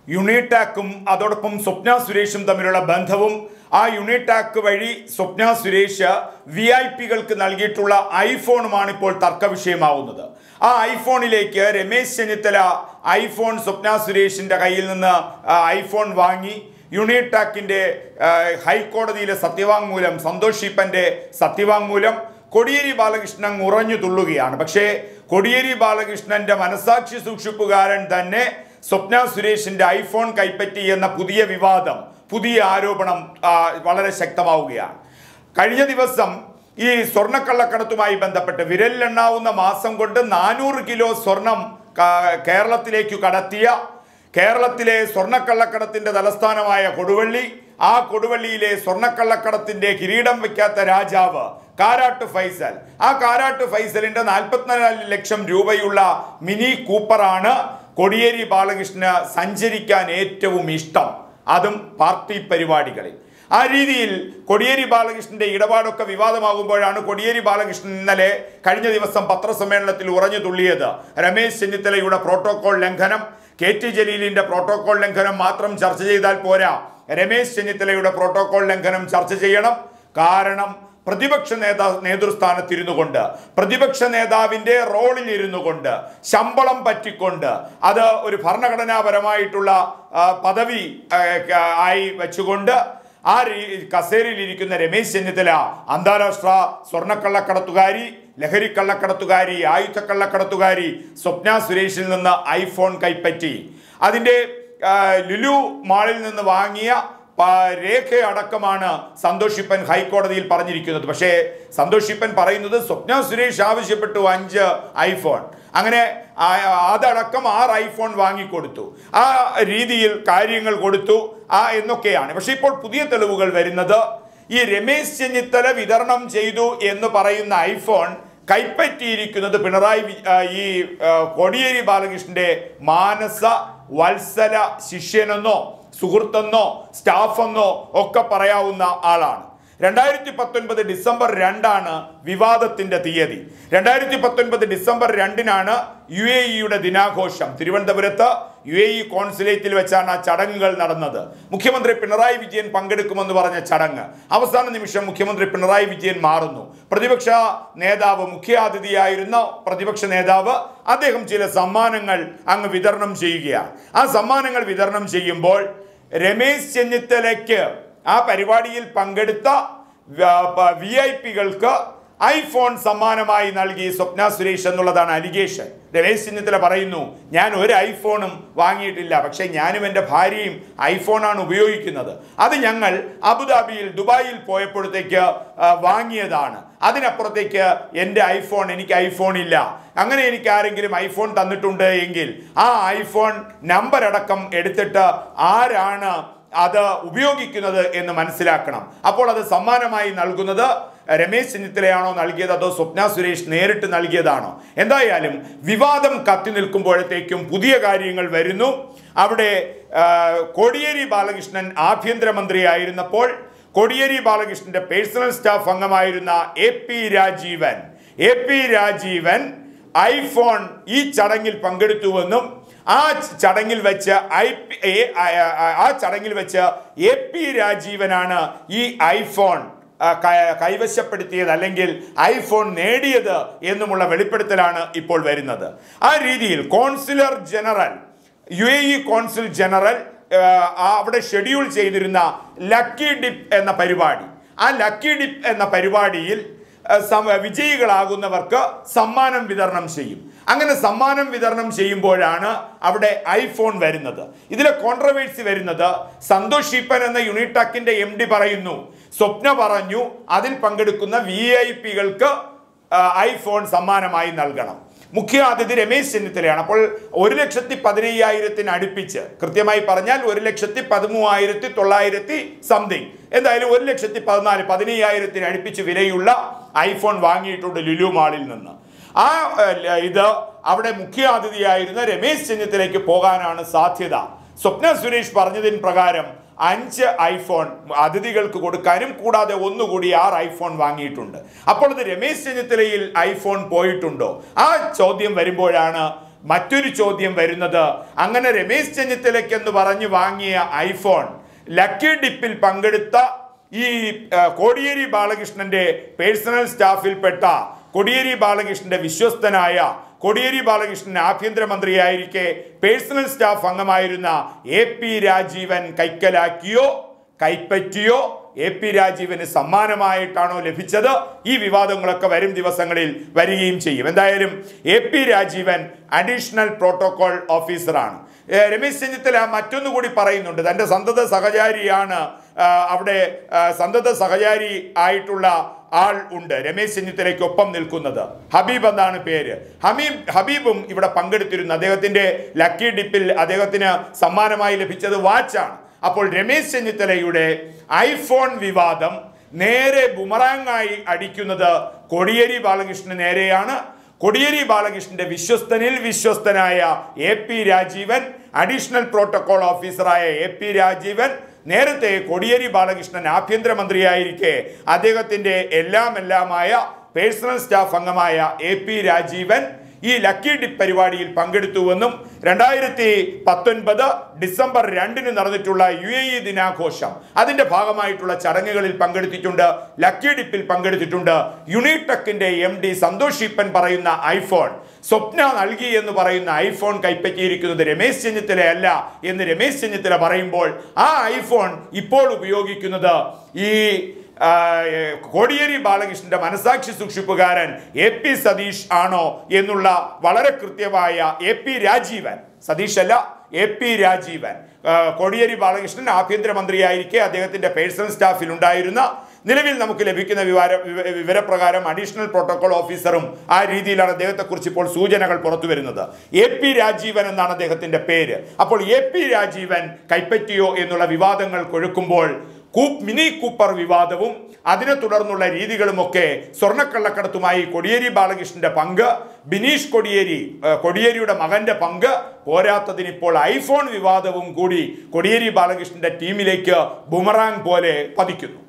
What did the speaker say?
യുണിടാക്കും അതോടൊപ്പം സ്വപ്ന സുരേഷും തമ്മിലുള്ള ബന്ധവും ആ യുണിടാക്ക് വഴി സ്വപ്ന സുരേഷ് വി ഐ പികൾക്ക് നൽകിയിട്ടുള്ള ഐഫോണുമാണ് ഇപ്പോൾ തർക്ക വിഷയമാവുന്നത് ആ ഐഫോണിലേക്ക് രമേശ് ചെന്നിത്തല ഐഫോൺ സ്വപ്ന സുരേഷിന്റെ കയ്യിൽ നിന്ന് ആ, ഐഫോൺ വാങ്ങി യുണിടാക്കിന്റെ ആ, ഹൈക്കോടതിയിലെ സത്യവാങ്മൂലം സന്തോഷ് ഈപ്പന്റെ സത്യവാങ്മൂലം കോടിയേരി ബാലകൃഷ്ണൻ ഉറഞ്ഞു തുള്ളുകയാണ് പക്ഷേ കോടിയേരി ബാലകൃഷ്ണന്റെ മനസാക്ഷി സൂക്ഷിപ്പുകാരൻ തന്നെ സ്വപ്ന സുരേഷിന്റെ ഐഫോൺ കൈപ്പറ്റി എന്ന പുതിയ വിവാദം പുതിയ ആരോപണം ആ, വളരെ ശക്തമാവുകയാണ് കഴിഞ്ഞ ദിവസം ഈ സ്വർണ്ണക്കള്ളക്കടത്തുമായി ബന്ധപ്പെട്ട് വിരലിലെണ്ണാവുന്ന മാസം കൊണ്ട് നാനൂറ് കിലോ സ്വർണം ക- കേരളത്തിലേക്ക് കടത്തിയ കേരളത്തിലെ സ്വർണ്ണക്കള്ളക്കടത്തിന്റെ തലസ്ഥാനമായ കൊടുവള്ളി ആ കൊടുവള്ളിയിലെ സ്വർണ്ണക്കള്ളക്കടത്തിന്റെ കിരീടം വെക്കാത്ത രാജാവ് കാരാട്ട് ഫൈസൽ ആ കാരാട്ട് ഫൈസലിന്റെ നാൽപ്പത്തിനാല് ലക്ഷം രൂപയുള്ള മിനി കൂപ്പറാണ് കോടിയേരി ബാലകൃഷ്ണന് സഞ്ചരിക്കാൻ ഏറ്റവും ഇഷ്ടം അതും പാർട്ടി പരിപാടികളിൽ ആ രീതിയിൽ കോടിയേരി ബാലകൃഷ്ണന്റെ ഇടപാടൊക്കെ വിവാദമാകുമ്പോഴാണ് കോടിയേരി ബാലകൃഷ്ണൻ ഇന്നലെ കഴിഞ്ഞ ദിവസം പത്രസമ്മേളനത്തിൽ ഉറഞ്ഞു തുള്ളിയത് രമേശ് ചെന്നിത്തലയുടെ പ്രോട്ടോകോൾ ലംഘനം കെ ടി ജലീലിന്റെ പ്രോട്ടോകോൾ ലംഘനം മാത്രം ചർച്ച ചെയ്താൽ പോരാ രമേശ് ചെന്നിത്തലയുടെ പ്രോട്ടോകോൾ ലംഘനം ചർച്ച ചെയ്യണം കാരണം പ്രതിപക്ഷ നേതാ നേതൃസ്ഥാനത്തിരുന്നു കൊണ്ട് പ്രതിപക്ഷ നേതാവിന്റെ റോളിൽ ഇരുന്നു കൊണ്ട് ശമ്പളം പറ്റിക്കൊണ്ട് അത് ഒരു ഭരണഘടനാപരമായിട്ടുള്ള ആ, പദവി ആ, ക- ആയി വെച്ചുകൊണ്ട് ആ രീ- കസേരയിൽ ഇരിക്കുന്ന രമേശ് ചെന്നിത്തല അന്താരാഷ്ട്ര സ്വർണ്ണക്കള്ളക്കടത്തുകാരി ലഹരി കള്ളക്കടത്തുകാരി ആയുധ കള്ളക്കടത്തുകാരി സ്വപ്ന സുരേഷിൽ നിന്ന് ഐഫോൺ കൈപ്പറ്റി അതിന്റെ ആ, ലുലു മാളിൽ നിന്ന് വാങ്ങിയ പ- രേഖയടക്കമാണ് സന്തോഷിപ്പൻ ഹൈക്കോടതിയിൽ പറഞ്ഞിരിക്കുന്നത് പക്ഷേ സന്തോഷിപ്പൻ പറയുന്നത് സ്വപ്ന സുരേഷ് ആവശ്യപ്പെട്ടു അഞ്ച് ഐഫോൺ അങ്ങനെ ആ- അതടക്കം ആറ് ഐഫോൺ വാങ്ങിക്കൊടുത്തു ആ രീതിയിൽ കാര്യങ്ങൾ കൊടുത്തു ആ എന്നൊക്കെയാണ് പക്ഷെ ഇപ്പോൾ പുതിയ തെളിവുകൾ വരുന്നത് ഈ രമേശ് ചെന്നിത്തല വിതരണം ചെയ്തു എന്ന് പറയുന്ന ഐഫോൺ കൈപ്പറ്റിയിരിക്കുന്നത് പിണറായി വി- ആ, ഈ ആ, കോടിയേരി ബാലകൃഷ്ണന്റെ മാനസ വത്സല ശിഷ്യനെന്നോ സുഹൃത്തെന്നോ സ്റ്റാഫെന്നോ ഒക്കെ പറയാവുന്ന ആളാണ് രണ്ടായിരത്തി പത്തൊൻപത് ഡിസംബർ രണ്ടാണ് വിവാദത്തിന്റെ തീയതി രണ്ടായിരത്തി പത്തൊൻപത് ഡിസംബർ രണ്ടിനാണ് യു എ ഇയുടെ ദിനാഘോഷം തിരുവനന്തപുരത്ത് യു എ ഇ കോൺസുലേറ്റിൽ വെച്ചാണ് ആ ചടങ്ങുകൾ നടന്നത് മുഖ്യമന്ത്രി പിണറായി വിജയൻ പങ്കെടുക്കുമെന്ന് പറഞ്ഞ ചടങ്ങ് അവസാന നിമിഷം മുഖ്യമന്ത്രി പിണറായി വിജയൻ മാറുന്നു പ്രതിപക്ഷ നേതാവ് മുഖ്യാതിഥിയായിരുന്ന പ്രതിപക്ഷ നേതാവ് അദ്ദേഹം ചില സമ്മാനങ്ങൾ അങ്ങ് വിതരണം ചെയ്യുകയാണ് ആ സമ്മാനങ്ങൾ വിതരണം ചെയ്യുമ്പോൾ രമേശ് ചെന്നിത്തലയ്ക്ക് ആ പരിപാടിയിൽ പങ്കെടുത്ത വി ഐ പികൾക്ക് ഐഫോൺ സമ്മാനമായി നൽകി സ്വപ്ന സുരേഷ് എന്നുള്ളതാണ് അലിഗേഷൻ രമേശ് ചെന്നിത്തല പറയുന്നു ഞാൻ ഒരു ഐഫോണും വാങ്ങിയിട്ടില്ല പക്ഷേ ഞാനും എൻ്റെ ഭാര്യയും ഐഫോണാണ് ഉപയോഗിക്കുന്നത് അത് ഞങ്ങൾ അബുദാബിയിൽ ദുബായിൽ പോയപ്പോഴത്തേക്ക് ആ, വാങ്ങിയതാണ് അതിനപ്പുറത്തേക്ക് എൻ്റെ ഐഫോൺ എനിക്ക് ഐഫോൺ ഇല്ല അങ്ങനെ എനിക്ക് ആരെങ്കിലും ഐഫോൺ തന്നിട്ടുണ്ട് എങ്കിൽ ആ ഐഫോൺ നമ്പർ അടക്കം എടുത്തിട്ട് ആരാണ് അത് ഉപയോഗിക്കുന്നത് എന്ന് മനസ്സിലാക്കണം അപ്പോൾ അത് സമ്മാനമായി നൽകുന്നത് രമേശ് ചെന്നിത്തലയാണോ നൽകിയത് അതോ സ്വപ്ന സുരേഷ് നേരിട്ട് നൽകിയതാണോ എന്തായാലും വിവാദം കത്തി നിൽക്കുമ്പോഴത്തേക്കും പുതിയ കാര്യങ്ങൾ വരുന്നു അവിടെ ആ, കോടിയേരി ബാലകൃഷ്ണൻ ആഭ്യന്തരമന്ത്രിയായിരുന്നപ്പോൾ കോടിയേരി ബാലകൃഷ്ണന്റെ പേഴ്സണൽ സ്റ്റാഫ് അംഗമായിരുന്ന A P Rajeevan A P Rajeevan iPhone ഈ ചടങ്ങിൽ പങ്കെടുത്തുവെന്നും ആ ചടങ്ങിൽ വെച്ച് ഐ പി എ- ആ- ആ- ആ ചടങ്ങിൽ വെച്ച് എ പി രാജീവനാണ് ഈ ഐഫോൺ ആ, ക- കൈവശപ്പെടുത്തിയത് അല്ലെങ്കിൽ ഐഫോൺ നേടിയത് എന്നുമുള്ള വെളിപ്പെടുത്തലാണ് ഇപ്പോൾ വരുന്നത് ആ രീതിയിൽ consular general U A E consul general ആ, ആ അവിടെ ഷെഡ്യൂൾ ചെയ്തിരുന്ന ലക്കി ഡിപ്പ് എന്ന പരിപാടി ആ ലക്കി ഡിപ്പ് എന്ന പരിപാടിയിൽ ആ, സം- വിജയികളാകുന്നവർക്ക് സമ്മാനം വിതരണം ചെയ്യും അങ്ങനെ സമ്മാനം വിതരണം ചെയ്യുമ്പോഴാണ് അവിടെ ഐഫോൺ വരുന്നത് ഇതിലെ കോൺട്രവേഴ്സി വരുന്നത് സന്തോഷ് ഈപ്പൻ എന്ന യൂണിടാക്കിന്റെ എം ഡി പറയുന്നു സ്വപ്ന പറഞ്ഞു അതിൽ പങ്കെടുക്കുന്ന വി ഐ പികൾക്ക് ഐഫോൺ സമ്മാനമായി നൽകണം മുഖ്യ അതിഥി രമേശ് ചെന്നിത്തലയാണ് അപ്പോൾ ഒരു ലക്ഷത്തി പതിനയ്യായിരത്തിന് അടുപ്പിച്ച് കൃത്യമായി പറഞ്ഞാൽ ഒരു ലക്ഷത്തി പതിമൂവായിരത്തി തൊള്ളായിരത്തി സംതിങ് എന്തായാലും ഒരു ലക്ഷത്തി പതിനാല് പതിനയ്യായിരത്തിന് അടുപ്പിച്ച് വിലയുള്ള ഐഫോൺ വാങ്ങിയിട്ടുണ്ട് ലുലു മാളിൽ നിന്ന് ആ ഏഹ്, ഇത് അവിടെ മുഖ്യ അതിഥിയായിരുന്ന രമേശ് ചെന്നിത്തലയ്ക്ക് പോകാനാണ് സാധ്യത സ്വപ്ന സുരേഷ് പറഞ്ഞതിന് പ്രകാരം അഞ്ച് ഐഫോൺ അതിഥികൾക്ക് കൊടുക്കാനും കൂടാതെ ഒന്നുകൂടി ആറ് ഐഫോൺ വാങ്ങിയിട്ടുണ്ട് അപ്പോൾ ഇത് രമേശ് ചെന്നിത്തലയിൽ ഐഫോൺ പോയിട്ടുണ്ടോ ആ ചോദ്യം വരുമ്പോഴാണ് മറ്റൊരു ചോദ്യം വരുന്നത് അങ്ങനെ രമേശ് ചെന്നിത്തലയ്ക്ക് എന്ന് പറഞ്ഞു വാങ്ങിയ ഐഫോൺ ലക്കി ഡിപ്പിൽ പങ്കെടുത്ത ഈ ആ, കോടിയേരി ബാലകൃഷ്ണന്റെ പേഴ്സണൽ സ്റ്റാഫിൽപ്പെട്ട കോടിയേരി ബാലകൃഷ്ണന്റെ വിശ്വസ്തനായ കോടിയേരി ബാലകൃഷ്ണൻ ആഭ്യന്തരമന്ത്രിയായിരിക്കെ പേഴ്സണൽ സ്റ്റാഫ് അംഗമായിരുന്ന എ പി രാജീവൻ കൈക്കലാക്കിയോ കൈപ്പറ്റിയോ എ പി രാജീവന് സമ്മാനമായിട്ടാണോ ലഭിച്ചത് ഈ വിവാദങ്ങളൊക്കെ വരും ദിവസങ്ങളിൽ വരികയും ചെയ്യും എന്തായാലും A P Rajeevan additional protocol ഓഫീസറാണ് ഏ, രമേശ് ചെന്നിത്തല മറ്റൊന്നു കൂടി പറയുന്നുണ്ട് തൻ്റെ സന്തത സഹചാരിയാണ് ആ, അവിടെ ആ, സന്തത സഹചാരി ആയിട്ടുള്ള ആൾ ഉണ്ട് രമേശ് ചെന്നിത്തലയ്ക്കൊപ്പം നിൽക്കുന്നത് ഹബീബ് എന്നാണ് പേര് ഹബീബ് ഹബീബും ഇവിടെ പങ്കെടുത്തിരുന്നു അദ്ദേഹത്തിന്റെ ലക്കി ഡിപ്പിൽ അദ്ദേഹത്തിന് സമ്മാനമായി ലഭിച്ചത് വാച്ചാണ് അപ്പോൾ രമേശ് ചെന്നിത്തലയുടെ ഐഫോൺ വിവാദം നേരെ ബുമറാങ്ങായി അടിക്കുന്നത് കോടിയേരി ബാലകൃഷ്ണന് നേരെയാണ് കോടിയേരി ബാലകൃഷ്ണന്റെ വിശ്വസ്തനിൽ വിശ്വസ്തനായ A P Rajeevan additional protocol ഓഫീസറായ എ പി രാജീവൻ നേരത്തെ കോടിയേരി ബാലകൃഷ്ണൻ ആഭ്യന്തരമന്ത്രിയായിരിക്കെ അദ്ദേഹത്തിന്റെ എല്ലാം എല്ലാമായ പേഴ്സണൽ സ്റ്റാഫ് അംഗമായ എ പി രാജീവൻ ഈ ലക്കി ഡിപ്പ് പരിപാടിയിൽ പങ്കെടുത്തുവെന്നും രണ്ടായിരത്തി പത്തൊൻപത് ഡിസംബർ രണ്ടിന് നടന്നിട്ടുള്ള യു എ ഇ ദിനാഘോഷം അതിന്റെ ഭാഗമായിട്ടുള്ള ചടങ്ങുകളിൽ പങ്കെടുത്തിട്ടുണ്ട് ലക്കി ഡിപ്പിൽ പങ്കെടുത്തിട്ടുണ്ട് യുണിടെക്കിന്റെ എം ഡി സന്തോഷ് ഈപ്പൻ പറയുന്ന ഐഫോൺ സ്വപ്ന നൽകി എന്ന് പറയുന്ന ഐഫോൺ കൈപ്പറ്റിയിരിക്കുന്നത് രമേശ് ചെന്നിത്തലയല്ല എന്ന് രമേശ് ചെന്നിത്തല പറയുമ്പോൾ ആ ഐഫോൺ ഇപ്പോൾ ഉപയോഗിക്കുന്നത് ഈ ആ, ഏ, കോടിയേരി ബാലകൃഷ്ണന്റെ മനസാക്ഷി സൂക്ഷിപ്പുകാരൻ എ പി സതീഷ് ആണോ എന്നുള്ള വളരെ കൃത്യമായ എ പി രാജീവൻ സതീഷ് അല്ല എ പി രാജീവൻ ആ, കോടിയേരി ബാലകൃഷ്ണൻ ആഭ്യന്തരമന്ത്രിയായിരിക്കെ അദ്ദേഹത്തിന്റെ പേഴ്സണൽ സ്റ്റാഫിൽ ഉണ്ടായിരുന്ന നിലവിൽ നമുക്ക് ലഭിക്കുന്ന വിവര വിവ- വിവരപ്രകാരം അഡീഷണൽ പ്രോട്ടോകോൾ ഓഫീസറും ആ രീതിയിലാണ് അദ്ദേഹത്തെക്കുറിച്ച് ഇപ്പോൾ സൂചനകൾ പുറത്തു വരുന്നത് എ പി രാജീവൻ എന്നാണ് അദ്ദേഹത്തിന്റെ പേര് അപ്പോൾ എ പി രാജീവൻ കൈപ്പറ്റിയോ എന്നുള്ള വിവാദങ്ങൾ കൊഴുക്കുമ്പോൾ കൂപ്പ് മിനി കൂപ്പർ വിവാദവും അതിനെ തുടർന്നുള്ള രീതികളുമൊക്കെ സ്വർണ്ണക്കള്ളക്കടത്തുമായി കൊടിയേരി ബാലകൃഷ്ണന്റെ പങ്ക് ബിനീഷ് കൊടിയേരി ഏഹ്, കൊടിയേരിയുടെ മകന്റെ പങ്ക് പോരാത്തതിന് ഇപ്പോൾ ഐഫോൺ വിവാദവും കൂടി കൊടിയേരി ബാലകൃഷ്ണന്റെ ടീമിലേക്ക് ബുമറാങ് പോലെ പതിക്കുന്നു